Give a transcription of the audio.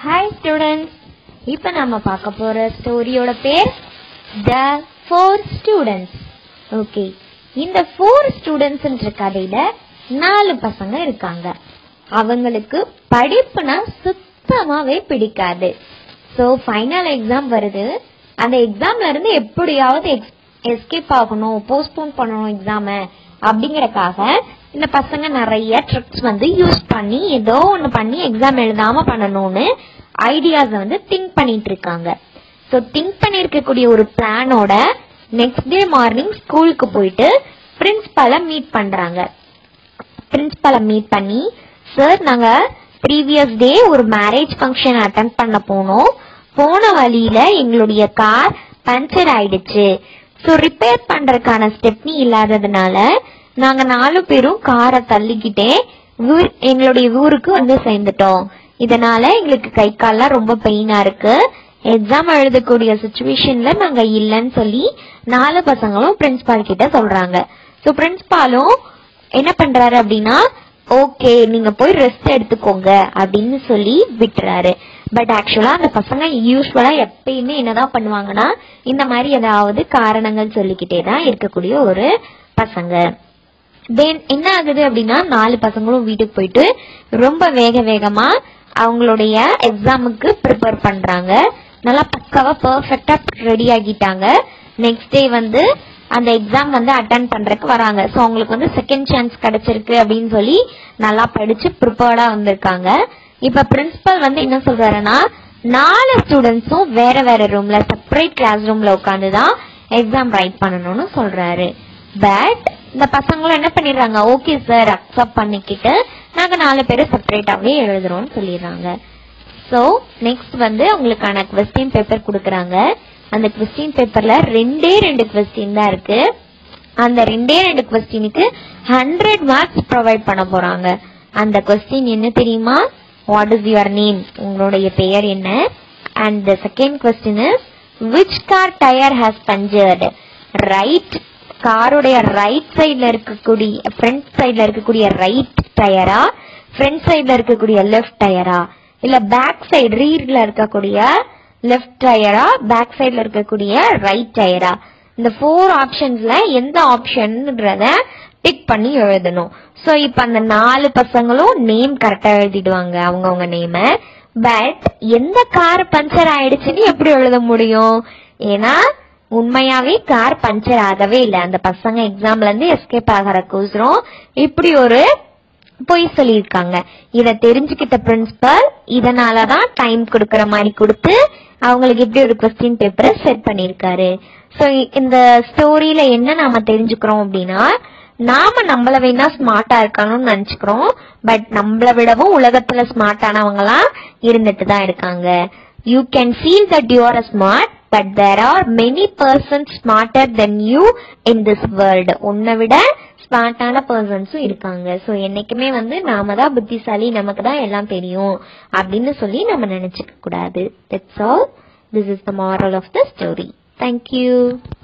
hi students இப்போ நம்ம பார்க்க போற ஸ்டோரியோட பேர் த ஃபோர் ஸ்டூடெண்ட்ஸ் ஓகே இந்த ஃபோர் ஸ்டூடெண்ட்ஸ்ன்ற கதையில நாலு பசங்க இருக்காங்க அவங்களுக்கு படிப்புனா சுத்தமாவே பிடிக்காது ஸோ ஃபைனல் எக்ஸாம் வருது அந்த எக்ஸாம்ல இருந்து எப்படியாவது எஸ்கேப் ஆகணும் போஸ்ட்போன் பண்ணணும் எக்ஸாம அப்படிங்கறக்காக இந்த பசங்க நிறைய ட்ரிக்ஸ் வந்து யூஸ் பண்ணி ஏதோ ஒன்று பண்ணி எக்ஸாம் எழுதாம பண்ணணும்னு ஐடியாஸ் வந்து திங்க் பண்ணிட்டு இருக்காங்க ஸோ திங்க் பண்ணியிருக்கக்கூடிய ஒரு பிளானோட நெக்ஸ்ட் டே மார்னிங் ஸ்கூலுக்கு போயிட்டு பிரின்ஸ்பாலை மீட் பண்றாங்க பிரின்ஸ்பாலை மீட் பண்ணி சார் நாங்க ப்ரீவியஸ் டே ஒரு மேரேஜ் ஃபங்க்ஷன் அட்டன் பண்ண போனோம் போன வழியில எங்களுடைய கார் பஞ்சர் ஆயிடுச்சு ஸோ ரிப்பேர் பண்றதுக்கான ஸ்டெப்னி இல்லாததுனால நாங்க நாலு பேரும் காரை தள்ளிக்கிட்டே ஊர்- எங்களுடைய ஊருக்கு வந்து சேர்ந்துட்டோம் இதனால எங்களுக்கு கை கால்லாம் ரொம்ப பெயினா இருக்கு எக்ஸாம் எழுதக்கூடிய சுச்சுவேஷன்ல நாங்க இல்லைன்னு சொல்லி நாலு பசங்களும் பிரின்சிபால் கிட்ட சொல்றாங்க ஸோ பிரின்சிபாலும் என்ன பண்றாரு அப்படின்னா ஓகே நீங்க போய் ரெஸ்ட் எடுத்துக்கோங்க அப்படின்னு சொல்லி விட்டுறாரு பட் ஆக்சுவலா அந்த பசங்க யூஸ்வலா எப்பயுமே என்னதான் பண்ணுவாங்கன்னா இந்த மாதிரி ஏதாவது காரணங்கள் சொல்லிக்கிட்டே தான் இருக்கக்கூடிய ஒரு பசங்க தென் என்ன ஆகுது அப்படின்னா நாலு பசங்களும் வீட்டுக்கு போயிட்டு ரொம்ப வேக வேகமா அவங்களுடைய எக்ஸாமுக்கு ப்ரிப்பேர் பண்றாங்க நல்லா பக்காவா பெர்ஃபெக்டா ரெடி ஆகிட்டாங்க நெக்ஸ்ட் டே வந்து அந்த எக்ஸாம் வந்து அட்டன் பண்றதுக்கு வராங்க ஸோ அவங்களுக்கு வந்து செகண்ட் சான்ஸ் கிடைச்சிருக்கு அப்படின்னு சொல்லி நல்லா படிச்சு ப்ரிப்பேர்டா வந்திருக்காங்க இப்ப பிரின்சிபல் வந்து என்ன சொல்றாருன்னா நாலு ஸ்டூடெண்ட்ஸும் வேற வேற ரூம்ல செப்பரேட் கிளாஸ் ரூம்ல உட்காந்து தான் எக்ஸாம் ரைட் பண்ணணும்னு சொல்றாரு பட் இந்த பசங்களும் என்ன பண்ணிடுறாங்க ஓகே சார் அக்செப்ட் பண்ணிக்கிட்டு நாங்க நாலு பேரும் செப்பரேட்டாவே எழுதுறோம்னு சொல்லிடுறாங்க ஸோ நெக்ஸ்ட் வந்து உங்களுக்கான கொஸ்டின் பேப்பர் கொடுக்குறாங்க அந்த கொஸ்டின் பேப்பர்ல ரெண்டே ரெண்டு கொஸ்டின் தான் இருக்கு அந்த ரெண்டே ரெண்டு கொஸ்டினுக்கு ஹண்ட்ரட் மார்க்ஸ் ப்ரொவைட் பண்ண போறாங்க அந்த கொஸ்டின் என்ன தெரியுமா வாட் இஸ் யுவர் நேம் உங்களுடைய பெயர் என்ன and the second question is which car tyre has punctured right காருடைய ரைட் சைடுல இருக்கக்கூடிய ஃப்ரண்ட் சைடுல இருக்கக்கூடிய ரைட் டயரா ஃப்ரண்ட் சைடுல இருக்கக்கூடிய லெஃப்ட் டயரா இல்ல பேக் சைடு ரீர்ல இருக்கக்கூடிய லெஃப்ட் டயரா பேக் சைடுல இருக்கக்கூடிய ரைட் டயரா இந்த ஃபோர் ஆப்ஷன்ஸ்ல எந்த ஆப்ஷன்ன்றத டிக் பண்ணி எழுதணும் சோ இப்ப அந்த நாலு பசங்களும் நேம் கரெக்டா எழுதிடுவாங்க அவங்கவங்க நேம பட் எந்த கார் பஞ்சர் ஆயிடுச்சுன்னு எப்படி எழுத முடியும் ஏன்னா உண்மையாவே கார் பஞ்சர் ஆகவே இல்லை அந்த பசங்க எக்ஸாம்ல இருந்து எஸ்கேப் ஆகிறக்கோசரம் இப்படி ஒரு பொய் சொல்லியிருக்காங்க இத தெரிஞ்சுக்கிட்ட பிரின்சிபல் இதனாலதான் டைம் கொடுக்கற மாதிரி கொடுத்து அவங்களுக்கு இப்படி ஒரு கொஸ்டின் பேப்பரை செட் பண்ணிருக்காரு சோ இந்த ஸ்டோரியில என்ன நாம தெரிஞ்சுக்கிறோம் அப்படின்னா நாம நம்மள வேணா ஸ்மார்ட்டா இருக்கணும்னு நினைச்சுக்கிறோம் பட் நம்மள விடவும் உலகத்துல ஸ்மார்ட்டானவங்களாம் இருந்துட்டு தான் இருக்காங்க you can feel that you are smart but there are many persons smarter than you in this world உன்னை விட ஸ்மார்ட்டான பர்சன்ஸும் இருக்காங்க ஸோ என்னைக்குமே வந்து நாம தான் புத்திசாலி நமக்கு தான் எல்லாம் தெரியும் அப்படின்னு சொல்லி நம்ம நினைச்சுக்க கூடாது that's all this is the moral of the story thank you